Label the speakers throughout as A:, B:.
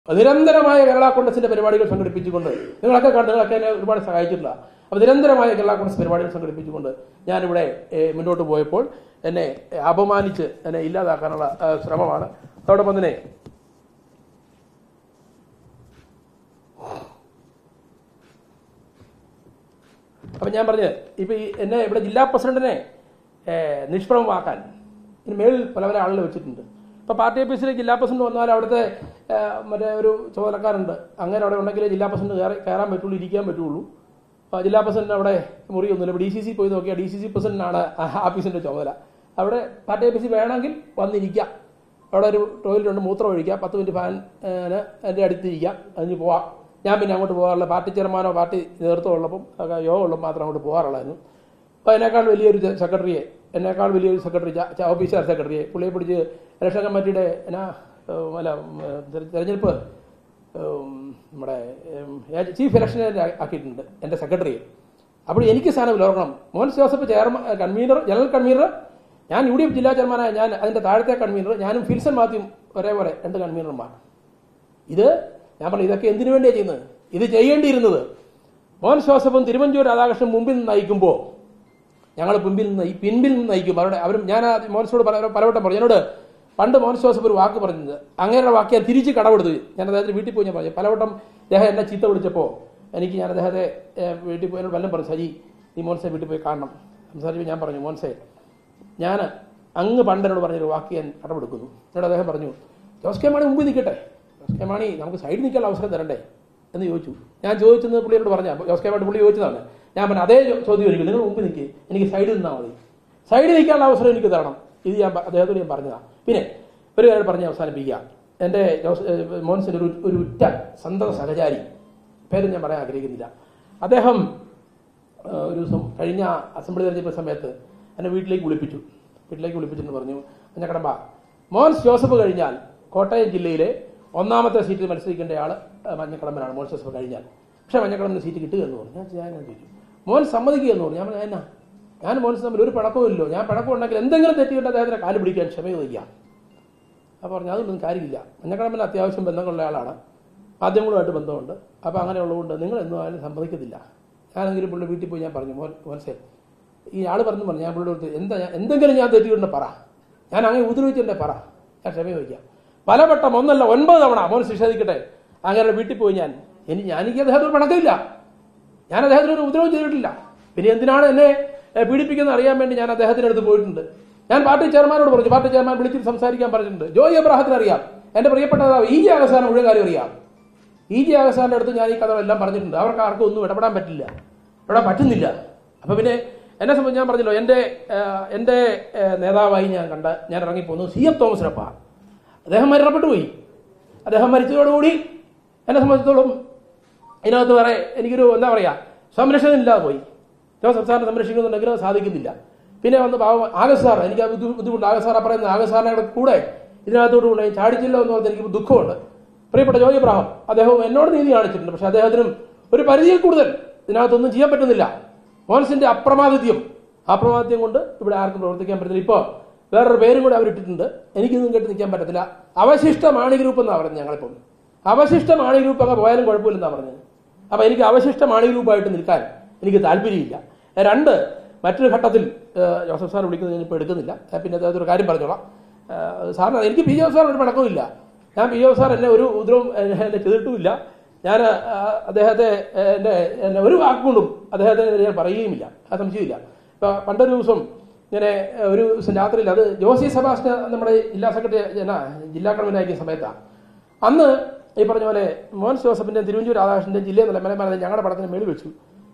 A: നിരന്തരമായ കേരള കോൺഗ്രസിന്റെ പരിപാടികൾ സംഘടിപ്പിച്ചുകൊണ്ട് നിങ്ങളൊക്കെ കണ്ട് നിങ്ങളൊക്കെ എന്നെ ഒരുപാട് സഹായിച്ചിട്ടില്ല അപ്പോൾ നിരന്തരമായ കേരള കോൺഗ്രസ് പരിപാടികൾ സംഘടിപ്പിച്ചുകൊണ്ട് ഞാനിവിടെ ഏഹ്, മുന്നോട്ട് പോയപ്പോൾ എന്നെ ഏഹ്, അപമാനിച്ച് എന്നെ ഇല്ലാതാക്കാനുള്ള ഏഹ്, ശ്രമമാണ് അതോടൊപ്പം തന്നെ അപ്പം ഞാൻ പറഞ്ഞത് ഇപ്പം ഈ എന്നെ ഇവിടെ ജില്ലാ പ്രസിഡന്റിനെ ഏഹ്, നിഷ്പ്രഭമാക്കാൻ ഇനി മേളിൽ പല പല ആളുകൾ വെച്ചിട്ടുണ്ട് ഇപ്പം പാർട്ടി ഓഫീസിൽ ജില്ലാ പ്രസിഡന്റ് വന്നാൽ അവിടുത്തെ ഏഹ്, മറ്റേ ഒരു ചുമതലക്കാരുണ്ട് അങ്ങനെ അവിടെ ഉണ്ടെങ്കിലേ ജില്ലാ പ്രസിഡന്റ് കയറി കയറാൻ പറ്റുള്ളൂ ഇരിക്കാൻ പറ്റുള്ളൂ ആ, ജില്ലാ പ്രസിഡന്റ് അവിടെ മുറിയൊന്നുമില്ല ഇപ്പോൾ ഡി സി സി പോയി നോക്കിയാൽ ഡി സി സി പ്രസിഡന്റാണ് ആ ഓഫീസിന്റെ ചുമതല അവിടെ പാർട്ടി ഓഫീസിൽ വേണമെങ്കിൽ വന്നിരിക്കാം അവിടെ ഒരു ടോയ്ലറ്റ് ഉണ്ട് മൂത്രം ഒഴിക്കാം പത്ത് മിനിറ്റ് ഫാൻ ഏഹ്, എൻ്റെ അടുത്തിരിക്കാം അതിന് പോവാം ഞാൻ പിന്നെ അങ്ങോട്ട് പോകാറില്ല പാർട്ടി ചെയർമാനോ പാർട്ടി നേതൃത്വം ഉള്ളപ്പം ഒക്കെ യോഗം ഉള്ളപ്പോൾ മാത്രം അങ്ങോട്ട് പോകാറുള്ളായിരുന്നു അപ്പോൾ അതിനേക്കാൾ വലിയൊരു സെക്രട്ടറിയെ എന്നേക്കാൾ വലിയൊരു സെക്രട്ടറി ഓഫീസർ സെക്രട്ടറിയെ പുള്ളിയെ പിടിച്ച് ഇലക്ഷൻ കമ്മിറ്റിയുടെ എന്നാ ഏഹ്, അല്ല ഉം, തെര- തെരഞ്ഞെടുപ്പ് ഉം, നമ്മുടെ ഉം, ഏ- ചീഫ് ഇലക്ഷൻ ആക്കിയിട്ടുണ്ട് എൻ്റെ സെക്രട്ടറിയെ അപ്പോൾ എനിക്ക് സ്ഥാനമില്ല ഓർക്കണം Mons Joseph chairman convenor general convenor ഞാൻ യു ഡി എഫ് ജില്ലാ ചെയർമാനായ ഞാൻ അതിൻ്റെ താഴത്തെ കൺവീനർ ഞാനും ഫിൽസൺ മാത്യും ഒരേപോലെ രണ്ട് കൺവീനർമാർ ഇത് ഞാൻ പറഞ്ഞു ഇതൊക്കെ എന്തിനു വേണ്ടിയാണ് ചെയ്യുന്നത് ഇത് ചെയ്യേണ്ടിയിരുന്നത് മോൻ ജോസഫും തിരുവഞ്ചൂർ രാധാകൃഷ്ണൻ മുമ്പിൽ നിന്ന് നയിക്കുമ്പോൾ ഞങ്ങൾ പിമ്പിൽ നിന്ന് ഈ പിൻപിൽ നിന്ന് നയിക്കും അവരുടെ അവരും ഞാൻ ആ മോൻസോട് പല പലവട്ടം പറഞ്ഞു എന്നോട് പണ്ട് മോൻസ് ജോസഫ് ഒരു വാക്ക് പറഞ്ഞത് അങ്ങനെയുള്ള വാക്ക് ഞാൻ തിരിച്ച് കടമെടുത്ത് ഞാൻ അദ്ദേഹത്തിന് വീട്ടിൽ പോയി ഞാൻ പറഞ്ഞു പലവട്ടം അദ്ദേഹം എന്നെ ചീത്ത വിളിച്ചപ്പോൾ എനിക്ക് ഞാൻ അദ്ദേഹത്തെ ഏഹ്, വീട്ടിൽ പോയി എന്നോട് വല്ലതും പറഞ്ഞു സജി നീ മോൻസെ വീട്ടിൽ പോയി കാണണം സംസാരിച്ചപ്പോൾ ഞാൻ പറഞ്ഞു മോൻസെ ഞാൻ അങ്ങ് പണ്ട് എന്നോട് പറഞ്ഞൊരു വാക്ക് ഞാൻ കടമെടുക്കുന്നു എന്നോട് അദ്ദേഹം പറഞ്ഞു ജോസ് കെ മാണി മുമ്പിൽ നിൽക്കട്ടെ ജോസ് കെ മാണി നമുക്ക് സൈഡിൽ നിൽക്കാനുള്ള അവസരം തരണ്ടേ എന്ന് ചോദിച്ചു ഞാൻ ചോദിച്ചെന്ന് പുള്ളിയോട് പറഞ്ഞ ജോസ് കെ മാണി പുള്ളി ചോദിച്ചതാണ് ഞാൻ പറഞ്ഞു അതേ ചോ- ചോദ്യം എനിക്ക് നിങ്ങൾ മുമ്പിൽ നിൽക്കുക എനിക്ക് സൈഡിൽ നിന്നാൽ മതി സൈഡിൽ നിൽക്കാനുള്ള അവസരം എനിക്ക് തരണം ഇത് ഞാൻ പ- അദ്ദേഹത്തോട് ഞാൻ പറഞ്ഞതാണ് പിന്നെ ഒരു കാര്യം പറഞ്ഞ് അവസാനിപ്പിക്കുക എൻ്റെ ജോസ് ഏഹ് മോൻസിൻ്റെ ഒരു ഒരു ഉറ്റ സന്തത സഹചാരി പേര് ഞാൻ പറയാൻ ആഗ്രഹിക്കുന്നില്ല അദ്ദേഹം ഏഹ് ഒരു ദിവസം കഴിഞ്ഞ അസംബ്ലി തെരഞ്ഞെടുപ്പ് സമയത്ത് എന്നെ വീട്ടിലേക്ക് വിളിപ്പിച്ചു വീട്ടിലേക്ക് വിളിപ്പിച്ചെന്ന് പറഞ്ഞു മഞ്ഞക്കടമ്പ മോൻസ് ജോസഫ് കഴിഞ്ഞാൽ കോട്ടയം ജില്ലയിലെ ഒന്നാമത്തെ സീറ്റിൽ മത്സരിക്കേണ്ട ആൾ മഞ്ഞക്കടമ്പനാണ് മോൻസ് ജോസഫ് കഴിഞ്ഞാൽ പക്ഷേ മഞ്ഞക്കടമ്പിന് സീറ്റ് കിട്ടുക എന്ന് പറഞ്ഞു ഞാൻ ഞാൻ ഞാൻ ചോദിച്ചു മോൻ സമ്മതിക്കുക എന്ന് പറഞ്ഞു ഞാൻ പറഞ്ഞു, എന്നാ ഞാൻ മോൻസ് തമ്മിൽ ഒരു പിണക്കവുമില്ലോ ഞാൻ പിണക്കം ഉണ്ടെങ്കിൽ എന്തെങ്കിലും തെറ്റിയിട്ട് അദ്ദേഹത്തിന് കാല് പിടിക്കാൻ ക്ഷമ ചോദിക്കാം അപ്പോൾ പറഞ്ഞു അതൊന്നും കാര്യമില്ല മഞ്ഞക്കടമ്പിന് അത്യാവശ്യം ബന്ധങ്ങളുള്ള ആളാണ് മാധ്യമങ്ങളുമായിട്ട് ബന്ധമുണ്ട് അപ്പോൾ അങ്ങനെയുള്ളതുകൊണ്ട് നിങ്ങൾ എന്നും ആരും സമ്മതിക്കത്തില്ല ഞാനെങ്കിലും പുള്ളി വീട്ടിൽ പോയി ഞാൻ പറഞ്ഞു മോൻ മോൻസേ ഈ ആൾ പറഞ്ഞു പറഞ്ഞു ഞാൻ പുള്ളിയോട് എന്താ ഞാൻ എന്തെങ്കിലും ഞാൻ തെറ്റിയിട്ടുണ്ട് പറ ഞാൻ അങ്ങനെ ഉപദ്രവിച്ചിട്ടുണ്ടെ പറ ഞാൻ ക്ഷമ ചോദിക്കാം പലവട്ടം ഒന്നല്ല ഒൻപത് തവണ മോൻ നിഷേധിക്കട്ടെ അങ്ങനെ വീട്ടിൽ പോയി ഞാൻ എനിക്ക് ഞാൻ എനിക്ക് അദ്ദേഹത്തോട് പണക്കില്ല ഞാൻ അദ്ദേഹത്തിന് ഒരു ഉപദ്രവം ചെയ്തിട്ടില്ല പിന്നെ എന്തിനാണ് എന്നെ ഏഹ്, പീഡിപ്പിക്കുന്നത് അറിയാൻ വേണ്ടി ഞാൻ അദ്ദേഹത്തിന്റെ അടുത്ത് പോയിട്ടുണ്ട് ഞാൻ പാർട്ടി ചെയർമാനോട് പറഞ്ഞു പാർട്ടി ചെയർമാൻ വിളിച്ച് സംസാരിക്കാൻ പറഞ്ഞിട്ടുണ്ട് ജോയി അബ്രാഹത്തിന് അറിയാം എന്റെ പ്രിയപ്പെട്ട നേതാവ് ഇ ജി ആകസാനം മുഴുവൻ കാര്യം അറിയാം ഇ ജി ആകസാന്റെ അടുത്ത് ഞാൻ ഈ കഥകളെല്ലാം പറഞ്ഞിട്ടുണ്ട് അവർക്ക് ആർക്കും ഒന്നും ഇടപെടാൻ പറ്റില്ല ഇടപെടാൻ പറ്റുന്നില്ല അപ്പൊ പിന്നെ എന്നെ സംബന്ധിച്ച് ഞാൻ പറഞ്ഞല്ലോ എന്റെ ഏഹ്, എന്റെ ഏഹ്, നേതാവായി ഞാൻ കണ്ട ഞാൻ ഇറങ്ങിപ്പോന്നു സി എഫ് തോമസിനപ്പ അദ്ദേഹം മരണപ്പെട്ടു പോയി അദ്ദേഹം മരിച്ചതോടുകൂടി എന്നെ സംബന്ധിച്ചിടത്തോളം ഇതിനകത്ത് വേറെ എനിക്കൊരു എന്താ പറയാ സംരക്ഷണം ഇല്ലാതെ പോയി ജോസഫ് സാറിനെ സംരക്ഷിക്കുന്നുണ്ടെങ്കിൽ അത് സാധിക്കുന്നില്ല പിന്നെ വന്ന് പാവം ആഗസ് സാർ എനിക്ക് ആ ബുദ്ധി- ബുദ്ധിമുട്ട് ആഗസ് സാറാ പറയുന്നത് ആഗസ് സാറിനെ കൂടെ ഇതിനകത്തോട് കൊണ്ട് ചാടിച്ചില്ല എന്ന് പറഞ്ഞാൽ എനിക്ക് ദുഃഖമുണ്ട് പ്രിയപ്പെട്ട ജോയി ഇബ്രാഹിം അദ്ദേഹം എന്നോട് നീതി കാണിച്ചിട്ടുണ്ട് പക്ഷെ അദ്ദേഹത്തിനും ഒരു പരിധിയിൽ കൂടുതൽ ഇതിനകത്തൊന്നും ചെയ്യാൻ പറ്റുന്നില്ല മോൻസിന്റെ അപ്രമാദിത്യം അപ്രമാദിത്യം കൊണ്ട് ഇവിടെ ആർക്കും പ്രവർത്തിക്കാൻ പറ്റുന്നില്ല ഇപ്പോൾ വേറൊരു പേരും കൂടെ അവരിട്ടിട്ടുണ്ട് എനിക്കിതൊന്നും കേട്ട് നിൽക്കാൻ പറ്റത്തില്ല അവശിഷ്ട മാണി ഗ്രൂപ്പ് എന്നാണ് പറഞ്ഞത് ഞങ്ങളിപ്പം അവശിഷ്ട മാണി ഗ്രൂപ്പ് അങ്ങ് പോയാലും കുഴപ്പമില്ലെന്നാണ് പറഞ്ഞത് അപ്പൊ എനിക്ക് അവശിഷ്ട മാണി ഗ്രൂപ്പായിട്ട് നിൽക്കാൻ എനിക്ക് താല്പര്യമില്ല രണ്ട് മറ്റൊരു ഘട്ടത്തിൽ ഏഹ്, ജോസഫ് സാർ വിളിക്കുന്നത് ഞാൻ ഇപ്പോൾ എടുക്കുന്നില്ല ഞാൻ പിന്നെ അദ്ദേഹത്തിന് ഒരു കാര്യം പറഞ്ഞോളാം ഏഹ്, സാറിന് എനിക്ക് പി ജോസഫ് സാർ ഒരു പണക്കമില്ല ഞാൻ പി ജോസഫ് സാർ എന്നെ ഒരു ഉപദ്രവം എന്നെ എന്നെ ചെയ്തിട്ടുമില്ല ഞാൻ ആ, അദ്ദേഹത്തെ ഏഹ്, എന്റെ എന്നെ ഒരു വാക്കുകൊണ്ടും അദ്ദേഹത്തിന് ഞാൻ പറയുകയുമില്ല ആ സംശയമില്ല ഇപ്പൊ പണ്ടൊരു ദിവസം ഇങ്ങനെ ഏഹ്, ഒരു ദിവസം രാത്രിയിൽ അത് ജോസി സെബാസ്റ്റ്യൻ നമ്മുടെ ജില്ലാ സെക്രട്ടറി എന്നാ ജില്ലാ കൺവീനായിരിക്കുന്ന സമയത്താണ് അന്ന് ഈ പറഞ്ഞ പോലെ മോൻസ് ജോസഫിന്റെ തിരുവഞ്ചൂർ രാധാകൃഷ്ണന്റെ ജില്ലയിൽ നില മലമല ഞങ്ങളുടെ പടത്തിന് മേളിൽ വെച്ചു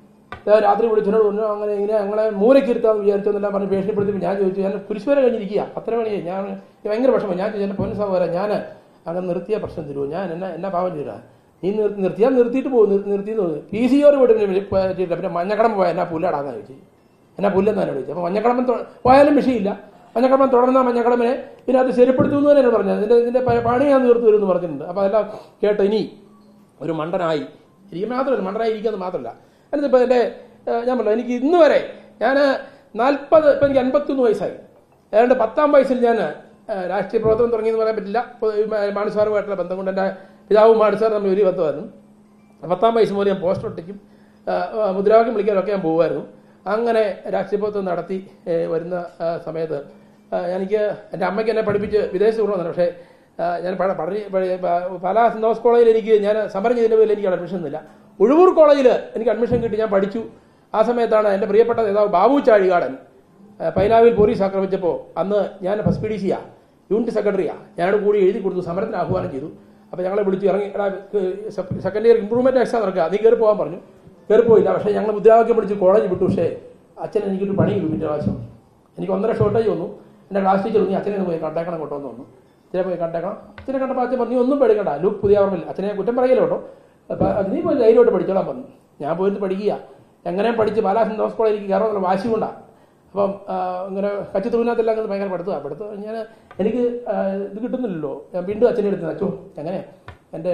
A: ഞാൻ രാത്രി വിളിച്ചതിനോട് പറഞ്ഞു അങ്ങനെ ഇങ്ങനെ ഞങ്ങളെ മൂലയ്ക്ക് ഇരുത്താന്ന് വിചാരിച്ചെന്നെല്ലാം പറഞ്ഞ് ഭീഷണിപ്പെടുത്തി ഞാൻ ചോദിച്ചു ഞാൻ കുരിശ് വരെ കഴിഞ്ഞിരിക്കുക പത്തര മണിയായി ഞാൻ എനിക്ക് ഭയങ്കര വിഷമം ഞാൻ ചോദിച്ചു എന്റെ പൊന്നു സഹോദരൻ ഞാൻ അങ്ങനെ നിർത്തിയ പ്രശ്നം തരുമോ ഞാൻ എന്നാ എന്നാ പാവം ചെയ്താ നീ നിർത്തി നിർത്തിയാൽ നിർത്തിയിട്ട് പോകും നിർത്തി എന്ന് പറഞ്ഞു പി സി ഓർ പോയിട്ട് പിന്നെ പ- ചെയ്തില്ല. പിന്നെ മഞ്ഞക്കടം പോയാൽ എന്നാ പുല്ലാടാന്ന് ചോദിച്ചു എന്നാ പുല്ലെന്നാണ് ചോദിച്ചത് അപ്പോൾ മഞ്ഞക്കടമ്പൻ തൊ- പോയാലും വിഷയമില്ല മഞ്ഞക്കടമ്പൻ തുടർന്ന മഞ്ഞക്കടമ്പിനെ പിന്നെ അത് ശരിപ്പെടുത്തുന്നു തന്നെയാണ് പറഞ്ഞത് ഇതിന്റെ ഇതിന്റെ പ- പണി ഞാൻ തീർത്തു വരും എന്ന് പറഞ്ഞിട്ടുണ്ട് അപ്പോൾ അതെല്ലാം കേട്ട് ഇനി ഒരു മണ്ടനായി ഇരിക്കും മാത്രമല്ല മണ്ടനായി ഇരിക്കുന്നത് മാത്രമല്ല എന്നിട്ടിപ്പോൾ എൻ്റെ ഏഹ്, ഞാൻ പറഞ്ഞു എനിക്ക് ഇന്ന് വരെ ഞാൻ നാൽപ്പത് ഇപ്പം എനിക്ക് അൻപത്തൊന്ന് വയസ്സായി ഏതാണ്ട് പത്താം വയസ്സിൽ ഞാൻ ഏഹ്, രാഷ്ട്രീയ പ്രവർത്തനം തുടങ്ങിയെന്ന് പറയാൻ പറ്റില്ല ഇപ്പോൾ ഈ മാ- മാണി സാറുമായിട്ടുള്ള ബന്ധം കൊണ്ട് എൻ്റെ പിതാവും മാണിസാർ തമ്മിൽ വലിയ ബന്ധമായിരുന്നു പത്താം വയസ്സ് മുതൽ ഞാൻ പോസ്റ്റർ ഒട്ടിക്കും ആ, ആ, മുദ്രാവാക്യം വിളിക്കാനൊക്കെ ഞാൻ പോകുമായിരുന്നു അങ്ങനെ രാഷ്ട്രീയ പ്രവർത്തനം നടത്തി ഏ, വരുന്ന ആ, സമയത്ത് ആ, എനിക്ക് എൻ്റെ അമ്മയ്ക്ക് എന്നെ പഠിപ്പിച്ച് വിദേശത്ത് കൊണ്ടുവന്നു പക്ഷേ ആ, ഞാൻ പഠ പഠി പഠി- പ- പാലാ സെന്റ് തോമസ് കോളേജിൽ എനിക്ക് ഞാൻ സമരം ചെയ്തതിൻ്റെ പേരിൽ എനിക്ക് അഡ്മിഷൻ ഒന്നുമില്ല ഉഴവൂർ കോളേജിൽ എനിക്ക് അഡ്മിഷൻ കിട്ടി ഞാൻ പഠിച്ചു ആ സമയത്താണ് എൻ്റെ പ്രിയപ്പെട്ട നേതാവ് ബാബു ചാഴികാടൻ ആ, പൈനാവിൽ പോലീസ് ആക്രമിച്ചപ്പോൾ അന്ന് ഞാൻ ഫസ്റ്റ് പി ഡി സിയാ യൂണിറ്റ് സെക്രട്ടറിയാ ഞാനോട് കൂടി എഴുതി കൊടുത്തു സമരത്തിന് ആഹ്വാനം ചെയ്തു അപ്പോൾ ഞങ്ങളെ വിളിച്ചു ഇറങ്ങി എടാ സെക്കൻഡ് ഇയർ ഇമ്പ്രൂവ്മെന്റ് എക്സാം നടക്കുക നീ കയറി പോകാൻ പറഞ്ഞു കയറി പോയില്ല പക്ഷേ ഞങ്ങൾ മുദ്രാവാക്യം പിടിച്ച് കോളേജ് വിട്ടു പക്ഷേ അച്ഛൻ എനിക്കൊരു പണി കിട്ടും പിറ്റേ പ്രാവശ്യം എനിക്ക് ഒന്നര ഷോർട്ടേജ് വന്നു എൻ്റെ ക്ലാസ് ടീച്ചർ നീ അച്ഛനെ ഒന്ന് പോയി കണ്ടേക്കണം കേട്ടോ എന്ന് വന്നു അച്ഛനെ പോയി കണ്ടേക്കണം അച്ഛനെ കണ്ടപ്പോൾ അച്ഛൻ പറഞ്ഞു "നീ ഒന്നും പേടിക്കണ്ട ലൂക്ക് പുതിയ ഓർമ്മയില്ല അച്ഛനെ കുറ്റം പറയില്ല കേട്ടോ അപ്പോൾ അത് നീ പോയി ധൈര്യമായിട്ട് പഠിച്ചോളാൻ പറഞ്ഞു ഞാൻ പോയിട്ട് പഠിക്കുക എങ്ങനെയും പഠിച്ച് പാലാ സെന്റ് തോമസ് കോളേജ് എനിക്ക് കയറാനുള്ള വാശി കൊണ്ടാണ് അപ്പം ആ, ഇങ്ങനെ കച്ചി തൂവിനകത്തെല്ലാം അങ്ങനെ ഭയങ്കര പഠിത്തമാണ് പഠിത്തം ഞാൻ എനിക്ക് ആ, ഇത് കിട്ടുന്നില്ലല്ലോ ഞാൻ വീണ്ടും അച്ഛനെ എടുത്ത് അച്ഛോ എങ്ങനെ എൻ്റെ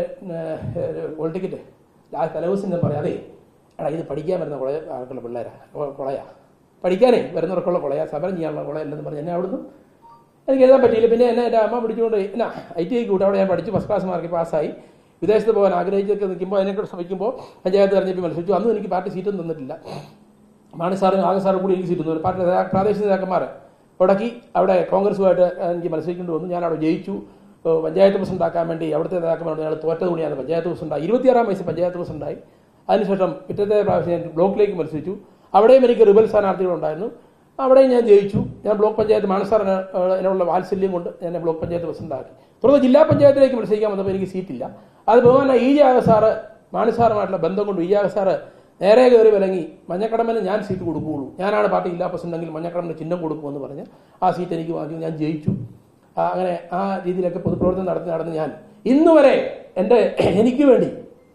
A: ഹോൾ ടിക്കറ്റ് ആ തലേദിവസം ഞാൻ പറയാം അതേ എടാ ഇത് പഠിക്കാൻ വരുന്ന കുളയ ആൾക്കുള്ള പിള്ളേരാ കൊ- കൊളയാ പഠിക്കാനേ വരുന്നവർക്കുള്ള കൊളയാ സമരം ചെയ്യാനുള്ള കൊളയല്ലെന്ന് പറഞ്ഞ് എന്നെ അവിടുന്ന് എനിക്ക് എഴുതാൻ പറ്റിയില്ല പിന്നെ എന്നെ എൻ്റെ അമ്മ പിടിച്ചുകൊണ്ട് എന്നാ ഐ ടി ഐ കൂടെ അവിടെ ഞാൻ പഠിച്ചു ഫസ്റ്റ് ക്ലാസ് മാർക്ക് പാസ്സായി വിദേശത്ത് പോകാൻ ആഗ്രഹിച്ചൊക്കെ നിൽക്കുമ്പോൾ അതിനെക്കുറിച്ച് ശ്രമിക്കുമ്പോൾ പഞ്ചായത്ത് തെരഞ്ഞെടുപ്പ് മത്സരിച്ചു അന്നും എനിക്ക് പാർട്ടി സീറ്റൊന്നും തന്നിട്ടില്ല മാണി സാറും ആകെ സാറും കൂടി എനിക്ക് സീറ്റ് തന്നു പാർട്ടി നേതാ- പ്രാദേശിക നേതാക്കന്മാർ ഉടക്കി അവിടെ കോൺഗ്രസുമായിട്ട് എനിക്ക് മത്സരിക്കേണ്ടി വന്നു ഞാൻ അവിടെ ജയിച്ചു ഏഹ് പഞ്ചായത്ത് പ്രസിഡന്റ് ആക്കാൻ വേണ്ടി അവിടുത്തെ നേതാക്കന്മാരോട് ഞങ്ങൾ തോറ്റ തുണിയാണ് പഞ്ചായത്ത് പ്രസിഡന്റ് ഇരുപത്തിയാറാം വയസ്സ് പഞ്ചായത്ത് പ്രസിഡന്റായി അതിനുശേഷം പിറ്റത്തെ പ്രാവശ്യം ഞാൻ ബ്ലോക്കിലേക്ക് മത്സരിച്ചു അവിടെയും എനിക്ക് റിബൽ സ്ഥാനാർത്ഥികളുണ്ടായിരുന്നു അവിടെയും ഞാൻ ജയിച്ചു ഞാൻ ബ്ലോക്ക് പഞ്ചായത്ത് മാനസാറിന് അതിനുള്ള വാത്സല്യം കൊണ്ട് എന്നെ ബ്ലോക്ക് പഞ്ചായത്ത് പ്രസിഡന്റാക്കി തുടർന്ന് ജില്ലാ പഞ്ചായത്തിലേക്ക് മത്സരിക്കാൻ വന്നപ്പോൾ എനിക്ക് സീറ്റില്ല അത് ബഹുമാന ഇ ജെ ആക സാറ് മാനസാറുമായിട്ടുള്ള ബന്ധം കൊണ്ട് ഇ ജെ ആക സാറ് നേരെ കയറി വിലങ്ങി മഞ്ഞക്കടമ്പന് ഞാൻ സീറ്റ് കൊടുക്കുകയുള്ളൂ ഞാനാണ് പാർട്ടി ജില്ലാ പ്രസിഡന്റെങ്കിൽ മഞ്ഞക്കടമ്പിന് ചിഹ്നം കൊടുക്കുമെന്ന് പറഞ്ഞ് ആ സീറ്റ് എനിക്ക് വാങ്ങി ഞാൻ ജയിച്ചു ആ, അങ്ങനെ ആ രീതിയിലൊക്കെ പൊതുപ്രവർത്തനം നടത്തി നടന്ന് ഞാൻ ഇന്ന് വരെ എൻ്റെ എനിക്ക് വേണ്ടി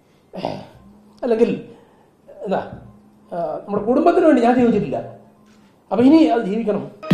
A: അല്ലെങ്കിൽ എന്താ ആ, നമ്മുടെ കുടുംബത്തിന് വേണ്ടി ഞാൻ ജീവിച്ചിട്ടില്ല അപ്പം ഇനി അത് ജീവിക്കണം